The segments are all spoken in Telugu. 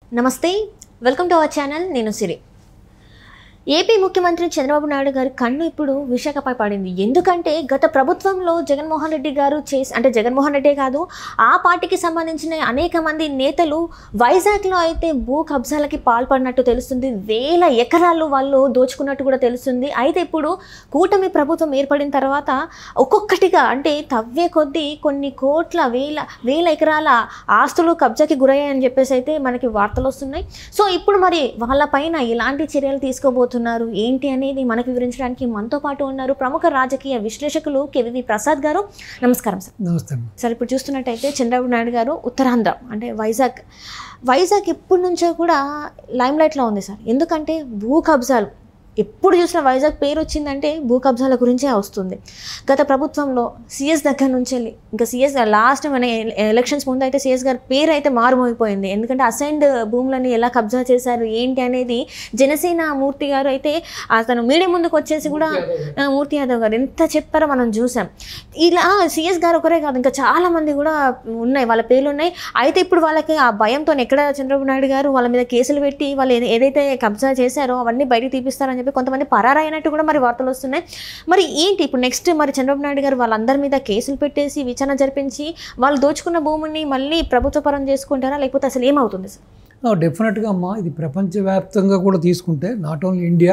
నమస్తే వెల్కమ్ టు అవర్ ఛానల్ నేను సిరి ఏపీ ముఖ్యమంత్రి చంద్రబాబు నాయుడు గారి కన్ను ఇప్పుడు విశాఖపై పడింది ఎందుకంటే గత ప్రభుత్వంలో జగన్మోహన్ రెడ్డి గారు చేసి అంటే జగన్మోహన్ రెడ్డే కాదు ఆ పార్టీకి సంబంధించిన అనేక మంది నేతలు వైజాగ్లో అయితే భూ కబ్జాలకి పాల్పడినట్టు తెలుస్తుంది వేల ఎకరాలు వాళ్ళు దోచుకున్నట్టు కూడా తెలుస్తుంది అయితే ఇప్పుడు కూటమి ప్రభుత్వం ఏర్పడిన తర్వాత ఒక్కొక్కటిగా అంటే తవ్వే కొద్దీ కొన్ని కోట్ల వేల వేల ఎకరాల ఆస్తులు కబ్జాకి గురయ్యాయని చెప్పేసి అయితే మనకి వార్తలు వస్తున్నాయి సో ఇప్పుడు మరి వాళ్ళపైన ఎలాంటి చర్యలు తీసుకోబోతున్నారు ఏంటి అనేది మనకు వివరించడానికి మనతో పాటు ఉన్నారు ప్రముఖ రాజకీయ విశ్లేషకులు కేవీవి ప్రసాద్ గారు నమస్కారం సార్ నమస్తే అమ్మ. సార్ ఇప్పుడు చూస్తున్నట్టయితే చంద్రబాబు నాయుడు గారు ఉత్తరాంధ్ర అంటే వైజాగ్ వైజాగ్ ఎప్పటి నుంచో కూడా లైమ్లైట్లో ఉంది సార్ ఎందుకంటే భూ కబ్జాలు ఎప్పుడు చూసిన వైజాగ్ పేరు వచ్చిందంటే భూ కబ్జాల గురించే వస్తుంది గత ప్రభుత్వంలో సిఎస్ దగ్గర నుంచి వెళ్ళి ఇంకా సిఎస్ లాస్ట్ మన ఎ- ఎలక్షన్స్ ముందు అయితే సిఎస్ గారి పేరు అయితే మారుమోగిపోయింది ఎందుకంటే అసైన్డ్ భూములని ఎలా కబ్జా చేశారు ఏంటి అనేది జనసేన మూర్తి గారు అయితే అతను మీడియా ముందుకు వచ్చేసి కూడా ఆ, మూర్తి యాదవ్ గారు ఎంత చెప్పారో మనం చూసాం ఇలా సిఎస్ గారు ఒకరే కాదు ఇంకా చాలా మంది కూడా ఉన్నాయి వాళ్ళ పేర్లు ఉన్నాయి అయితే ఇప్పుడు వాళ్ళకి ఆ భయంతో ఎక్కడ చంద్రబాబు నాయుడు గారు వాళ్ళ మీద కేసులు పెట్టి వాళ్ళు ఏది- ఏదైతే కబ్జా చేశారో అవన్నీ బయటికి తీపిస్తారని చెప్పి కొంతమంది పరారైనట్టు కూడా మరి వార్తలు వస్తున్నాయి మరి ఏంటి ఇప్పుడు నెక్స్ట్ మరి చంద్రబాబు నాయుడు గారు వాళ్ళందరి మీద కేసులు పెట్టేసి విచారణ జరిపించి వాళ్ళు దోచుకున్న భూమిని మళ్ళీ ప్రభుత్వ పరం చేసుకుంటారా లేకపోతే అసలు ఏమవుతుంది సార్ ఆ, డెఫినెట్గా అమ్మా ఇది ప్రపంచవ్యాప్తంగా కూడా తీసుకుంటే not only India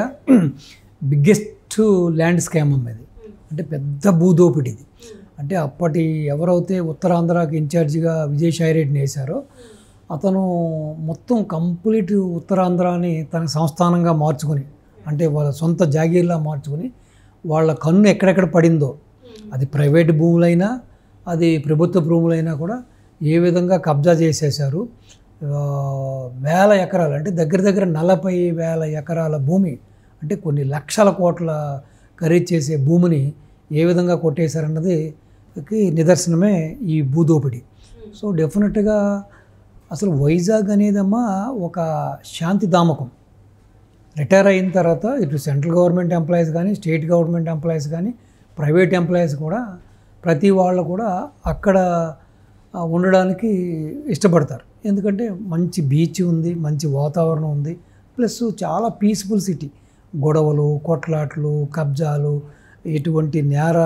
biggest land scam అమ్మ ఇది అంటే పెద్ద భూదోపిడి ఇది అంటే అప్పటి ఎవరైతే ఉత్తరాంధ్రకి ఇన్ఛార్జిగా విజయసాయి రెడ్డిని వేశారో అతను మొత్తం కంప్లీట్ ఉత్తరాంధ్రాని తన సంస్థానంగా మార్చుకుని అంటే వాళ్ళ సొంత జాగీర్లా మార్చుకుని వాళ్ళ కన్ను ఎక్కడెక్కడ పడిందో అది ప్రైవేట్ భూములైనా అది ప్రభుత్వ భూములైనా కూడా ఏ విధంగా కబ్జా చేసేశారు ఆ, వేల ఎకరాలు అంటే దగ్గర దగ్గర నలభై వేల ఎకరాల భూమి అంటే కొన్ని లక్షల కోట్ల ఖరీదు చేసే భూమిని ఏ విధంగా కొట్టేశారన్నది కి నిదర్శనమే ఈ భూదోపిడి సో డెఫినెట్గా అసలు వైజాగ్ అనేదమ్మా ఒక శాంతి దామకం రిటైర్ అయిన తర్వాత ఇటు సెంట్రల్ గవర్నమెంట్ ఎంప్లాయీస్ కానీ స్టేట్ గవర్నమెంట్ ఎంప్లాయీస్ కానీ ప్రైవేట్ ఎంప్లాయీస్ కూడా ప్రతి వాళ్ళు కూడా అక్కడ ఆ, ఉండడానికి ఇష్టపడతారు ఎందుకంటే మంచి బీచ్ ఉంది మంచి వాతావరణం ఉంది ప్లస్ చాలా పీస్ఫుల్ సిటీ గొడవలు కొట్లాట్లు కబ్జాలు ఎటువంటి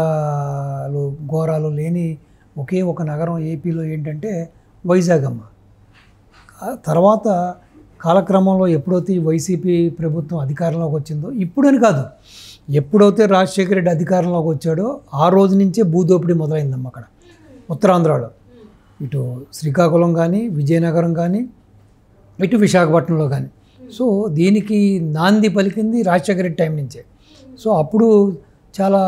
నేరాలు ఘోరాలు లేని ఒకే ఒక నగరం ఏపీలో ఏంటంటే వైజాగ్ అమ్మ ఆ తర్వాత కాలక్రమంలో ఎప్పుడైతే ఈ వైసీపీ ప్రభుత్వం అధికారంలోకి వచ్చిందో ఇప్పుడని కాదు ఎప్పుడైతే రాజశేఖర రెడ్డి అధికారంలోకి వచ్చాడో ఆ రోజు నుంచే భూదోపిడీ మొదలైందమ్మ అక్కడ ఉత్తరాంధ్రలో ఇటు శ్రీకాకుళం కానీ విజయనగరం కానీ ఇటు విశాఖపట్నంలో కానీ సో దీనికి నాంది పలికింది రాజశేఖర రెడ్డి టైం నుంచే సో అప్పుడు చాలా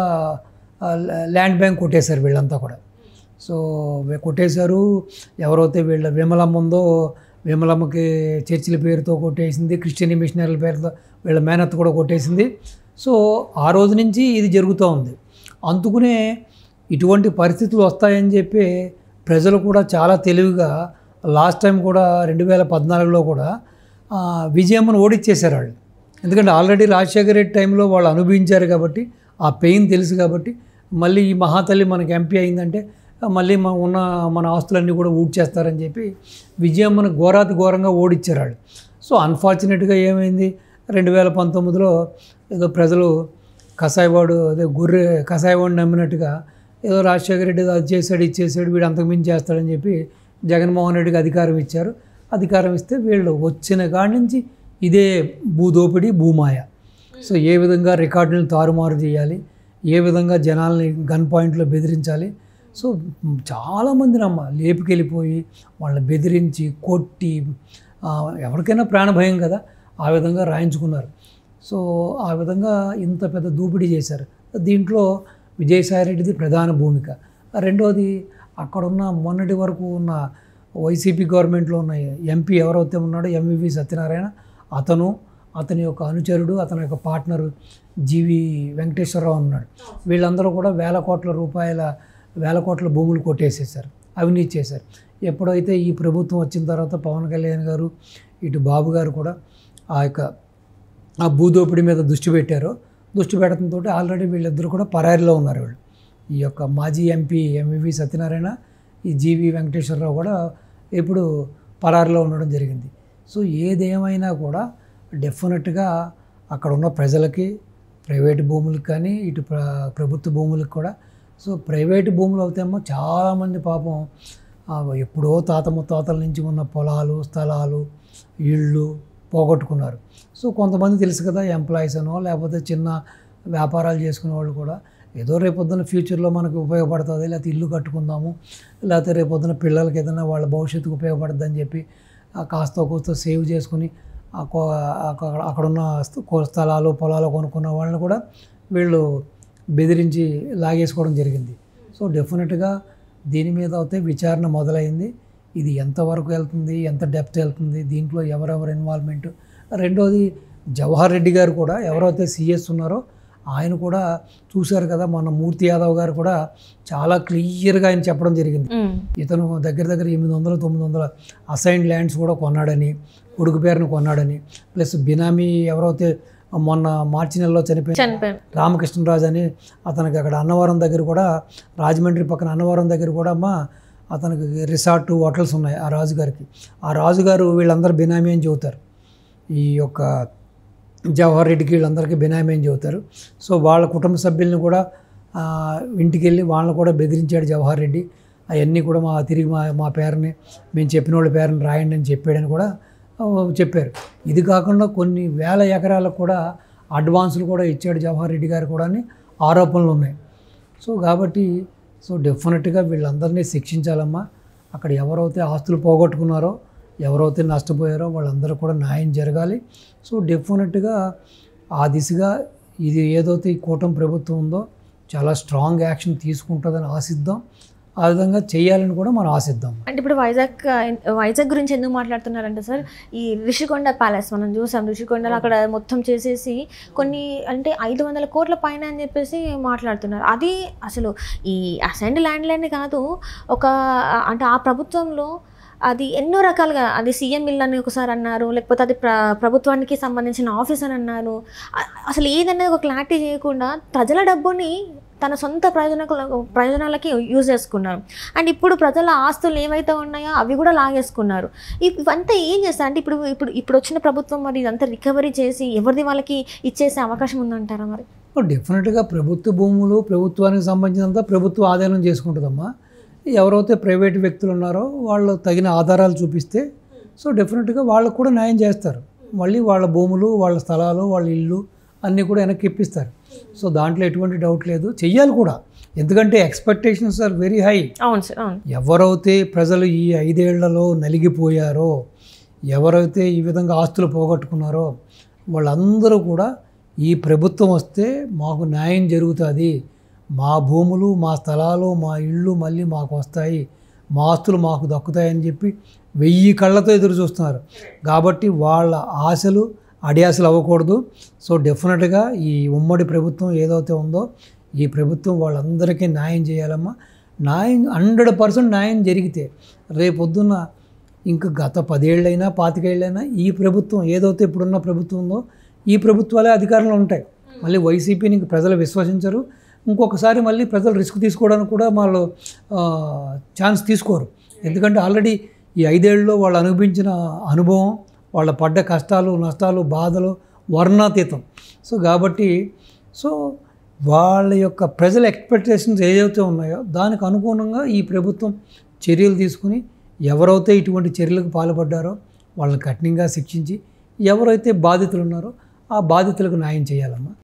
ఆ, ల్యాండ్ బ్యాంక్ కొట్టేశారు వీళ్ళంతా కూడా సో వే- కొట్టేశారు ఎవరైతే వీళ్ళ విమలమ్మ ఉందో విమలమ్మకి చర్చిల పేరుతో కొట్టేసింది క్రిస్టియన్ మిషనరీల పేరుతో వీళ్ళ మేనత్ కూడా కొట్టేసింది సో ఆ రోజు నుంచి ఇది జరుగుతూ ఉంది అందుకునే ఇటువంటి పరిస్థితులు వస్తాయని చెప్పి ప్రజలు కూడా చాలా తెలివిగా లాస్ట్ టైం కూడా రెండు వేల పద్నాలుగులో కూడా ఆ, విజయమ్మను ఓడిచ్చేశారు వాళ్ళు ఎందుకంటే ఆల్రెడీ రాజశేఖర రెడ్డి టైంలో వాళ్ళు అనుభవించారు కాబట్టి ఆ పెయిన్ తెలుసు కాబట్టి మళ్ళీ ఈ మహాతల్లి మనకి ఎంపీ అయిందంటే ఆ, మళ్ళీ మన ఉన్న మన ఆస్తులన్నీ కూడా ఊడ్చేస్తారని చెప్పి విజయమ్మను ఘోరాతి ఘోరంగా ఓడిచ్చారు వాళ్ళు సో అన్ఫార్చునేట్గా ఏమైంది రెండు వేల పంతొమ్మిదిలో ఏదో ప్రజలు కషాయవాడు అదే గొర్రె కషాయవాడు నమ్మినట్టుగా ఏదో రాజశేఖర రెడ్డి ఏదో అది చేశాడు ఇది చేశాడు వీడు అంతకుమించి చేస్తాడని చెప్పి జగన్మోహన్ రెడ్డికి అధికారం ఇచ్చారు అధికారం ఇస్తే వీళ్ళు వచ్చిన కాడి నుంచి ఇదే భూదోపిడి భూమాయ సో ఏ విధంగా రికార్డులను తారుమారు చేయాలి ఏ విధంగా జనాల్ని గన్ పాయింట్లో బెదిరించాలి సో చాలామంది నమ్మ లేపుకెళ్ళిపోయి వాళ్ళని బెదిరించి కొట్టి ఆ, ఎవరికైనా ప్రాణభయం కదా ఆ విధంగా రాయించుకున్నారు సో ఆ విధంగా ఇంత పెద్ద దూపిడీ చేశారు దీంట్లో విజయసాయి రెడ్డిది ప్రధాన భూమిక రెండోది అక్కడున్న మొన్నటి వరకు ఉన్న వైసీపీ గవర్నమెంట్లో ఉన్న ఎంపీ ఎవరైతే ఉన్నాడో ఎంవివి సత్యనారాయణ అతను అతని యొక్క అనుచరుడు అతని యొక్క పార్ట్నర్ జీవి వెంకటేశ్వరరావు ఉన్నాడు వీళ్ళందరూ కూడా వేల కోట్ల రూపాయల వేల కోట్ల భూములు కొట్టేసేసారు అవినీతి చేశారు ఎప్పుడైతే ఈ ప్రభుత్వం వచ్చిన తర్వాత పవన్ కళ్యాణ్ గారు ఇటు బాబు గారు కూడా ఆ యొక్క ఆ భూదోపిడి మీద దృష్టి పెట్టారో దృష్టి పెట్టడంతో ఆల్రెడీ వీళ్ళిద్దరూ కూడా పరారిలో ఉన్నారు వీళ్ళు ఈ యొక్క మాజీ ఎంపీ ఎంవివి సత్యనారాయణ ఈ జీవి వెంకటేశ్వరరావు కూడా ఇప్పుడు పరారిలో ఉండడం జరిగింది సో ఏదేమైనా కూడా డెఫినెట్గా అక్కడ ఉన్న ప్రజలకి ప్రైవేట్ భూములకు కానీ ఇటు ప్ర ప్రభుత్వ భూములకు కూడా సో ప్రైవేట్ భూములు అవుతేమో చాలామంది పాపం ఆ, ఎప్పుడో తాత ముత్తాతల నుంచి ఉన్న పొలాలు స్థలాలు ఇళ్ళు పోగొట్టుకున్నారు సో కొంతమంది తెలుసు కదా ఎంప్లాయీస్ అనో లేకపోతే చిన్న వ్యాపారాలు చేసుకునే వాళ్ళు కూడా ఏదో రేపొద్దున ఫ్యూచర్లో మనకు ఉపయోగపడుతుంది లేకపోతే ఇల్లు కట్టుకుందాము లేకపోతే రేపొద్దున పిల్లలకి ఏదైనా వాళ్ళ భవిష్యత్తుకు ఉపయోగపడుతుంది అని చెప్పి ఆ కాస్త కూస్త సేవ్ చేసుకుని ఆ కో- అక్కడ అక్కడున్న స్థ- కో- స్థలాలు పొలాలు కొనుక్కున్న వాళ్ళని కూడా వీళ్ళు బెదిరించి లాగేసుకోవడం జరిగింది సో డెఫినెట్గా దీని మీద అయితే విచారణ మొదలైంది ఇది ఎంతవరకు వెళ్తుంది ఎంత డెప్త్ వెళ్తుంది దీంట్లో ఎవరెవరు ఇన్వాల్వ్మెంట్ రెండోది జవహర్ రెడ్డి గారు కూడా ఎవరైతే సిఎస్ ఉన్నారో ఆయన కూడా చూశారు కదా మన మూర్తి యాదవ్ గారు కూడా చాలా క్లియర్గా ఆయన చెప్పడం జరిగింది ఉమ్, ఇతను దగ్గర దగ్గర ఎనిమిది వందల తొమ్మిది వందల అసైన్డ్ ల్యాండ్స్ కూడా కొన్నాడని కొడుకు పేరును కొన్నాడని ప్లస్ బినామీ ఎవరైతే మొన్న మార్చి నెలలో చనిపోయిన చనిపోయారు రామకృష్ణరాజు అని అతనికి అక్కడ అన్నవరం దగ్గర కూడా రాజమండ్రి పక్కన అన్నవరం దగ్గర కూడా అమ్మ అతనికి రిసార్ట్ హోటల్స్ ఉన్నాయి ఆ రాజుగారికి ఆ రాజుగారు వీళ్ళందరూ బినామీ అని చెబుతారు ఈ యొక్క జవహర్ రెడ్డికి వీళ్ళందరికీ బినామీ అని చెబుతారు సో వాళ్ళ కుటుంబ సభ్యుల్ని కూడా ఆ, ఇంటికి వెళ్ళి వాళ్ళని కూడా బెదిరించాడు జవహర్ రెడ్డి అవన్నీ కూడా మా తిరిగి మా మా పేరుని మేము చెప్పిన వాళ్ళ పేరుని రాయండి అని చెప్పాడని కూడా ఆ, చెప్పారు ఇది కాకుండా కొన్ని వేల ఎకరాలకు కూడా అడ్వాన్సులు కూడా ఇచ్చాడు జవహర్ రెడ్డి గారు కూడా అని ఆరోపణలు ఉన్నాయి సో కాబట్టి సో డెఫినెట్గా వీళ్ళందరినీ శిక్షించాలమ్మా అక్కడ ఎవరైతే ఆస్తులు పోగొట్టుకున్నారో ఎవరైతే నష్టపోయారో వాళ్ళందరూ కూడా న్యాయం జరగాలి సో డెఫినెట్గా ఆ దిశగా ఇది ఏదైతే ఈ కూటమి ప్రభుత్వం ఉందో చాలా స్ట్రాంగ్ యాక్షన్ తీసుకుంటుందని ఆశిద్దాం ఆ విధంగా చేయాలని కూడా మనం ఆశిద్దాం అంటే ఇప్పుడు వైజాగ్ వైజాగ్ గురించి ఎందుకు మాట్లాడుతున్నారంటే సార్ ఈ రిషికొండ ప్యాలెస్ మనం చూసాం రిషికొండలో అక్కడ మొత్తం చేసేసి కొన్ని అంటే ఐదు వందల కోట్ల పైన అని చెప్పేసి మాట్లాడుతున్నారు అది అసలు ఈ అసెండ్ ల్యాండ్ ల్యాండ్ కాదు ఒక అంటే ఆ ప్రభుత్వంలో అది ఎన్నో రకాలుగా అది సీఎం ఇల్లు అని ఒకసారి అన్నారు లేకపోతే అది ప్ర ప్రభుత్వానికి సంబంధించిన ఆఫీస్ అని అన్నారు అ- అసలు ఏదనేది ఒక క్లారిటీ చేయకుండా ప్రజల డబ్బుని తన సొంత ప్రయోజనాలకు ప్రయోజనాలకి యూజ్ చేసుకున్నారు అండ్ ఇప్పుడు ప్రజల ఆస్తులు ఏవైతే ఉన్నాయో అవి కూడా లాగేసుకున్నారు ఇవ్- ఇవంతా ఏం చేస్తారు అంటే ఇప్పుడు ఇప్పుడు ఇప్పుడు వచ్చిన ప్రభుత్వం మరి ఇదంతా రికవరీ చేసి ఎవరిది వాళ్ళకి ఇచ్చేసే అవకాశం ఉందంటారా మరి డెఫినెట్గా ప్రభుత్వ భూములు ప్రభుత్వానికి సంబంధించినంత ప్రభుత్వం ఆదాయం చేసుకుంటుందమ్మా ఎవరైతే ప్రైవేట్ వ్యక్తులు ఉన్నారో వాళ్ళు తగిన ఆధారాలు చూపిస్తే సో డెఫినెట్గా వాళ్ళకు కూడా న్యాయం చేస్తారు మళ్ళీ వాళ్ళ భూములు వాళ్ళ స్థలాలు వాళ్ళ ఇల్లు అన్నీ కూడా వెనక్కి ఇప్పిస్తారు సో దాంట్లో ఎటువంటి డౌట్ లేదు చెయ్యాలి కూడా ఎందుకంటే ఎక్స్పెక్టేషన్స్ ఆర్ వెరీ హై అవును సార్ అవును ఎవరైతే ప్రజలు ఈ ఐదేళ్లలో నలిగిపోయారో ఎవరైతే ఈ విధంగా ఆస్తులు పోగొట్టుకున్నారో వాళ్ళందరూ కూడా ఈ ప్రభుత్వం వస్తే మాకు న్యాయం జరుగుతుంది మా భూములు మా స్థలాలు మా ఇళ్ళు మళ్ళీ మాకు వస్తాయి మా ఆస్తులు మాకు దక్కుతాయని చెప్పి వెయ్యి కళ్ళతో ఎదురు చూస్తున్నారు కాబట్టి వాళ్ళ ఆశలు అడియాసలు అవ్వకూడదు సో డెఫినెట్గా ఈ ఉమ్మడి ప్రభుత్వం ఏదైతే ఉందో ఈ ప్రభుత్వం వాళ్ళందరికీ న్యాయం చేయాలమ్మా న్యాయం హండ్రెడ్ పర్సెంట్ న్యాయం జరిగితే రేపొద్దున్న ఇంకా గత పదేళ్ళైనా పాతికేళ్ళైనా ఈ ప్రభుత్వం ఏదైతే ఇప్పుడున్న ప్రభుత్వం ఉందో ఈ ప్రభుత్వాలే అధికారంలో ఉంటాయి మళ్ళీ వైసీపీని ఇంక ప్రజలు విశ్వసించరు ఇంకొకసారి మళ్ళీ ప్రజలు రిస్క్ తీసుకోవడానికి కూడా వాళ్ళు ఛాన్స్ తీసుకోరు ఎందుకంటే ఆల్రెడీ ఈ ఐదేళ్ళలో వాళ్ళు అనుభవించిన అనుభవం వాళ్ళ పడ్డ కష్టాలు నష్టాలు బాధలు వర్ణాతీతం సో కాబట్టి సో వాళ్ళ యొక్క ప్రజల ఎక్స్పెక్టేషన్స్ ఏదైతే ఉన్నాయో దానికి అనుగుణంగా ఈ ప్రభుత్వం చర్యలు తీసుకుని ఎవరైతే ఇటువంటి చర్యలకు పాల్పడ్డారో వాళ్ళని కఠినంగా శిక్షించి ఎవరైతే బాధితులు ఉన్నారో ఆ బాధితులకు న్యాయం చేయాలమ్మా